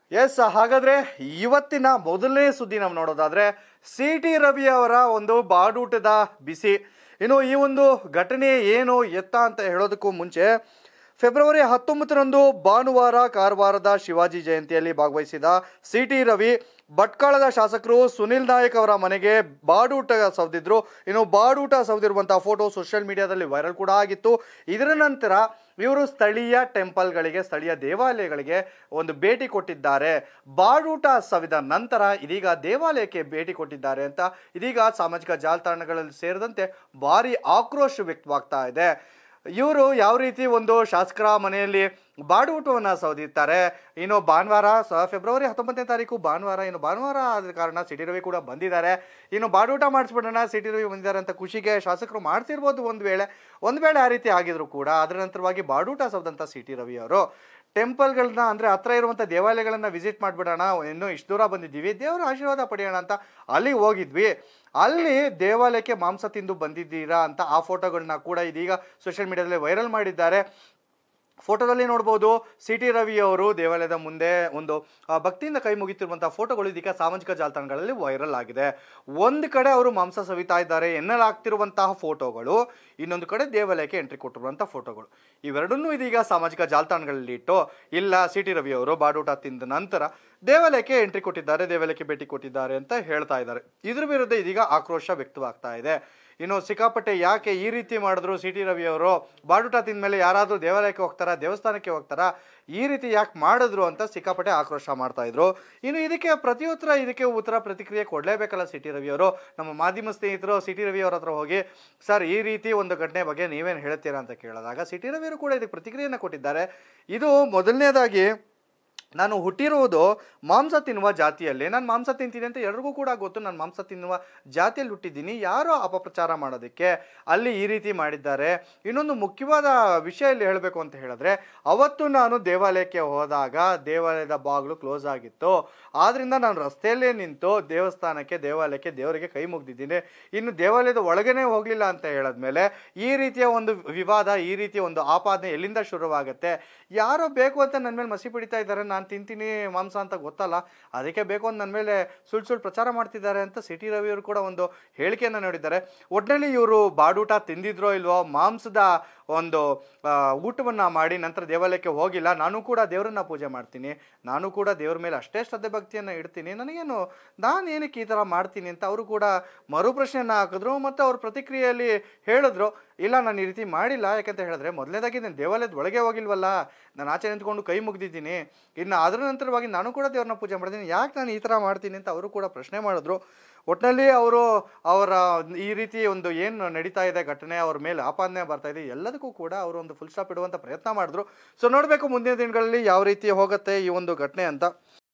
S ಹಾಗಾದ್ರೆ ಇವತ್ತಿನ ಮೊದಲನೇ ಸುದ್ದಿ ನಾವು ನೋಡೋದಾದ್ರೆ ಸಿ ಟಿ ರವಿ ಅವರ ಒಂದು ಬಾಡೂಟದ ಬಿಸಿ ಇನ್ನು ಈ ಒಂದು ಘಟನೆ ಏನು ಎತ್ತ ಅಂತ ಹೇಳೋದಕ್ಕೂ ಮುಂಚೆ ಫೆಬ್ರವರಿ ಹತ್ತೊಂಬತ್ತರಂದು ಭಾನುವಾರ ಕಾರವಾರದ ಶಿವಾಜಿ ಜಯಂತಿಯಲ್ಲಿ ಭಾಗವಹಿಸಿದ ಸಿ ಟಿ ರವಿ ಭಟ್ಕಳದ ಶಾಸಕರು ಸುನಿಲ್ ನಾಯಕ್ ಅವರ ಮನೆಗೆ ಬಾಡೂಟ ಸೌದಿದ್ರು ಇನ್ನು ಬಾಡೂಟ ಸೌದಿರುವಂತಹ ಫೋಟೋ ಸೋಷಿಯಲ್ ಮೀಡಿಯಾದಲ್ಲಿ ವೈರಲ್ ಕೂಡ ಆಗಿತ್ತು ಇದರ ನಂತರ ಇವರು ಸ್ಥಳೀಯ ಟೆಂಪಲ್ಗಳಿಗೆ ಸ್ಥಳೀಯ ದೇವಾಲಯಗಳಿಗೆ ಒಂದು ಭೇಟಿ ಕೊಟ್ಟಿದ್ದಾರೆ ಬಾಡೂಟ ಸವಿದ ನಂತರ ಇದೀಗ ದೇವಾಲಯಕ್ಕೆ ಭೇಟಿ ಕೊಟ್ಟಿದ್ದಾರೆ ಅಂತ ಇದೀಗ ಸಾಮಾಜಿಕ ಜಾಲತಾಣಗಳಲ್ಲಿ ಸೇರಿದಂತೆ ಭಾರಿ ಆಕ್ರೋಶ ವ್ಯಕ್ತವಾಗ್ತಾ ಇದೆ ಇವರು ಯಾವ ರೀತಿ ಒಂದು ಶಾಸಕರ ಮನೆಯಲ್ಲಿ ಬಾಡೂಟವನ್ನು ಸೌದಿರ್ತಾರೆ ಇನ್ನು ಭಾನುವಾರ ಸ ಫೆಬ್ರವರಿ ಹತ್ತೊಂಬತ್ತನೇ ತಾರೀಕು ಭಾನುವಾರ ಇನ್ನು ಭಾನುವಾರ ಆದ ಕಾರಣ ಸಿಟಿ ರವಿ ಕೂಡ ಬಂದಿದ್ದಾರೆ ಇನ್ನು ಬಾಡೂಟ ಮಾಡಿಸ್ಬಿಡೋಣ ಸಿಟಿ ರವಿ ಬಂದಿದ್ದಾರೆ ಅಂತ ಖುಷಿಗೆ ಶಾಸಕರು ಮಾಡ್ತಿರ್ಬೋದು ಒಂದು ವೇಳೆ ಒಂದು ವೇಳೆ ಆ ರೀತಿ ಆಗಿದ್ರು ಕೂಡ ಅದರ ನಂತರವಾಗಿ ಬಾಡೂಟ ಸೌದಂತ ಸಿಟಿ ರವಿ ಅವರು ಟೆಂಪಲ್ಗಳನ್ನ ಅಂದರೆ ಹತ್ರ ಇರುವಂಥ ದೇವಾಲಯಗಳನ್ನ ವಿಸಿಟ್ ಮಾಡಿಬಿಡೋಣ ಇನ್ನೂ ಇಷ್ಟು ದೂರ ಬಂದಿದ್ದೀವಿ ದೇವರ ಆಶೀರ್ವಾದ ಪಡೆಯೋಣ ಅಂತ ಅಲ್ಲಿ ಹೋಗಿದ್ವಿ ಅಲ್ಲಿ ದೇವಾಲಯಕ್ಕೆ ಮಾಂಸ ತಿಂದು ಬಂದಿದ್ದೀರಾ ಅಂತ ಆ ಫೋಟೋಗಳನ್ನ ಕೂಡ ಇದೀಗ ಸೋಷಿಯಲ್ ಮೀಡಿಯಾದಲ್ಲಿ ವೈರಲ್ ಮಾಡಿದ್ದಾರೆ ಫೋಟೋದಲ್ಲಿ ನೋಡ್ಬೋದು ಸಿ ಟಿ ರವಿ ಅವರು ದೇವಾಲಯದ ಮುಂದೆ ಒಂದು ಆ, ಭಕ್ತಿಯಿಂದ ಕೈ ಮುಗಿತಿರುವಂತಹ ಫೋಟೋಗಳು ಇದೀಗ ಸಾಮಾಜಿಕ ಜಾಲತಾಣಗಳಲ್ಲಿ ವೈರಲ್ ಆಗಿದೆ ಒಂದು ಕಡೆ ಅವರು ಮಾಂಸ ಸವಿತಾ ಇದ್ದಾರೆ ಎನ್ನಲಾಗ್ತಿರುವಂತಹ ಫೋಟೋಗಳು ಇನ್ನೊಂದು ಕಡೆ ದೇವಾಲಯಕ್ಕೆ ಎಂಟ್ರಿ ಕೊಟ್ಟಿರುವಂತಹ ಫೋಟೋಗಳು ಇವೆರಡನ್ನೂ ಇದೀಗ ಸಾಮಾಜಿಕ ಜಾಲತಾಣಗಳಲ್ಲಿ ಇಟ್ಟು ಇಲ್ಲ ಸಿ ಟಿ ರವಿ ಅವರು ಬಾಡೂಟ ತಿಂದ ನಂತರ ದೇವಾಲಯಕ್ಕೆ ಎಂಟ್ರಿ ಕೊಟ್ಟಿದ್ದಾರೆ ದೇವಾಲಯಕ್ಕೆ ಭೇಟಿ ಕೊಟ್ಟಿದ್ದಾರೆ ಅಂತ ಹೇಳ್ತಾ ಇದ್ದಾರೆ ಇದ್ರ ವಿರುದ್ಧ ಇದೀಗ ಆಕ್ರೋಶ ವ್ಯಕ್ತವಾಗ್ತಾ ಇದೆ ಇನ್ನು ಸಿಕ್ಕಾಪಟ್ಟೆ ಯಾಕೆ ಈ ರೀತಿ ಮಾಡಿದ್ರು ಸಿ ಟಿ ರವಿ ಅವರು ಬಾಡೂಟ ತಿಂದ್ಮೇಲೆ ಯಾರಾದರೂ ದೇವಾಲಯಕ್ಕೆ ಹೋಗ್ತಾರಾ ದೇವಸ್ಥಾನಕ್ಕೆ ಹೋಗ್ತಾರಾ ಈ ರೀತಿ ಯಾಕೆ ಮಾಡಿದ್ರು ಅಂತ ಸಿಕ್ಕಾಪಟ್ಟೆ ಆಕ್ರೋಶ ಮಾಡ್ತಾ ಇದ್ರು ಇನ್ನು ಇದಕ್ಕೆ ಪ್ರತಿಯುತ್ತರ ಇದಕ್ಕೆ ಉತ್ತರ ಪ್ರತಿಕ್ರಿಯೆ ಕೊಡಲೇಬೇಕಲ್ಲ ಸಿ ಟಿ ರವಿ ಅವರು ನಮ್ಮ ಮಾಧ್ಯಮ ಸ್ನೇಹಿತರು ಸಿ ಟಿ ರವಿ ಅವ್ರ ಹತ್ರ ಹೋಗಿ ಸರ್ ಈ ರೀತಿ ಒಂದು ಘಟನೆ ಬಗ್ಗೆ ನೀವೇನು ಹೇಳ್ತೀರಾ ಅಂತ ಕೇಳಿದಾಗ ಸಿ ಟಿ ರವಿ ಅವರು ಕೂಡ ಇದಕ್ಕೆ ಪ್ರತಿಕ್ರಿಯೆಯನ್ನು ಕೊಟ್ಟಿದ್ದಾರೆ ಇದು ಮೊದಲನೇದಾಗಿ ನಾನು ಹುಟ್ಟಿರುವುದು ಮಾಂಸ ತಿನ್ನುವ ಜಾತಿಯಲ್ಲಿ ನಾನು ಮಾಂಸ ತಿಂತೀನಿ ಅಂತ ಎಲ್ರಿಗೂ ಕೂಡ ಗೊತ್ತು ನಾನು ಮಾಂಸ ತಿನ್ನುವ ಜಾತಿಯಲ್ಲಿ ಹುಟ್ಟಿದ್ದೀನಿ ಯಾರೋ ಅಪಪ್ರಚಾರ ಮಾಡೋದಕ್ಕೆ ಅಲ್ಲಿ ಈ ರೀತಿ ಮಾಡಿದ್ದಾರೆ ಇನ್ನೊಂದು ಮುಖ್ಯವಾದ ವಿಷಯ ಇಲ್ಲಿ ಹೇಳಬೇಕು ಅಂತ ಹೇಳಿದ್ರೆ ಅವತ್ತು ನಾನು ದೇವಾಲಯಕ್ಕೆ ಹೋದಾಗ ದೇವಾಲಯದ ಬಾಗಿಲು ಕ್ಲೋಸ್ ಆಗಿತ್ತು ಆದ್ರಿಂದ ನಾನು ರಸ್ತೆಯಲ್ಲೇ ನಿಂತು ದೇವಸ್ಥಾನಕ್ಕೆ ದೇವಾಲಯಕ್ಕೆ ದೇವರಿಗೆ ಕೈ ಮುಗ್ದಿದ್ದೀನಿ ಇನ್ನು ದೇವಾಲಯದ ಒಳಗನೆ ಹೋಗಲಿಲ್ಲ ಅಂತ ಹೇಳಿದ್ಮೇಲೆ ಈ ರೀತಿಯ ಒಂದು ವಿವಾದ ಈ ರೀತಿಯ ಒಂದು ಆಪಾದನೆ ಎಲ್ಲಿಂದ ಶುರುವಾಗುತ್ತೆ ಯಾರೋ ಬೇಕು ಅಂತ ನನ್ನ ಮೇಲೆ ಮಸಿ piಡಿತಾ ಇದ್ದಾರೆ ನಾನು ತಿಂತೀನಿ ಮಾಂಸ ಅಂತ ಗೊತ್ತಲ್ಲ ಅದಕ್ಕೆ ಬೇಕು ಅಂತ ನನ್ನ ಮೇಲೆ ಸುಳ್ಳು ಸುಳ್ಳು ಪ್ರಚಾರ ಮಾಡ್ತಿದ್ದಾರೆ ಅಂತ ಸಿಟಿ ರವಿ ಅವರು ಕೂಡ ಒಂದು ಹೇಳಿಕೆಯನ್ನು ನೀಡಿದ್ದಾರೆ ಒಟ್ಟಿನಲ್ಲಿ ಇವರು ಬಾಡೂಟ ತಿಂದಿದ್ರೋ ಇಲ್ವೋ ಮಾಂಸದ ಒಂದು ಆ, ಊಟವನ್ನ ಮಾಡಿ ನಂತರ ದೇವಾಲಯಕ್ಕೆ ಹೋಗಿಲ್ಲ ನಾನು ಕೂಡ ದೇವರನ್ನ ಪೂಜೆ ಮಾಡ್ತೀನಿ ನಾನು ಕೂಡ ದೇವ್ರ ಮೇಲೆ ಅಷ್ಟೇ ಶ್ರದ್ಧೆ ಭಕ್ತಿಯನ್ನು ಇಡ್ತೀನಿ ನನಗೇನು ನಾನು ಏನಕ್ಕೆ ಈ ಥರ ಮಾಡ್ತೀನಿ ಅಂತ ಅವರು ಕೂಡ ಮರು ಪ್ರಶ್ನೆಯನ್ನು ಹಾಕಿದ್ರು ಮತ್ತು ಅವ್ರ ಪ್ರತಿಕ್ರಿಯೆಯಲ್ಲಿ ಹೇಳಿದ್ರು ಇಲ್ಲ ನಾನು ಈ ರೀತಿ ಮಾಡಿಲ್ಲ ಯಾಕಂತ ಹೇಳಿದ್ರೆ ಮೊದಲನೇದಾಗಿ ನಾನು ದೇವಾಲಯದ ಒಳಗೆ ಹೋಗಿಲ್ವಲ್ಲ ನಾನು ಆಚೆ ನಿಂತ್ಕೊಂಡು ಕೈ ಮುಗ್ದಿದ್ದೀನಿ ಇನ್ನು ಅದರ ನಂತರವಾಗಿ ನಾನು ಕೂಡ ದೇವ್ರನ್ನ ಪೂಜೆ ಮಾಡ್ತೀನಿ ಯಾಕೆ ನಾನು ಈ ಥರ ಮಾಡ್ತೀನಿ ಅಂತ ಅವರು ಕೂಡ ಪ್ರಶ್ನೆ ಮಾಡಿದ್ರು ಒಟ್ಟಿನಲ್ಲಿ ಅವರು ಅವರ ಈ ರೀತಿ ಒಂದು ಏನು ನಡೀತಾ ಇದೆ ಘಟನೆ ಅವ್ರ ಮೇಲೆ ಆಪಾದನೆ ಬರ್ತಾ ಇದೆ ಎಲ್ಲದಕ್ಕೂ ಕೂಡ ಅವರು ಒಂದು ಫುಲ್ ಸ್ಟಾಪ್ ಇಡುವಂಥ ಪ್ರಯತ್ನ ಮಾಡಿದ್ರು ಸೊ ನೋಡಬೇಕು ಮುಂದಿನ ದಿನಗಳಲ್ಲಿ ಯಾವ ರೀತಿ ಹೋಗುತ್ತೆ ಈ ಒಂದು ಘಟನೆ ಅಂತ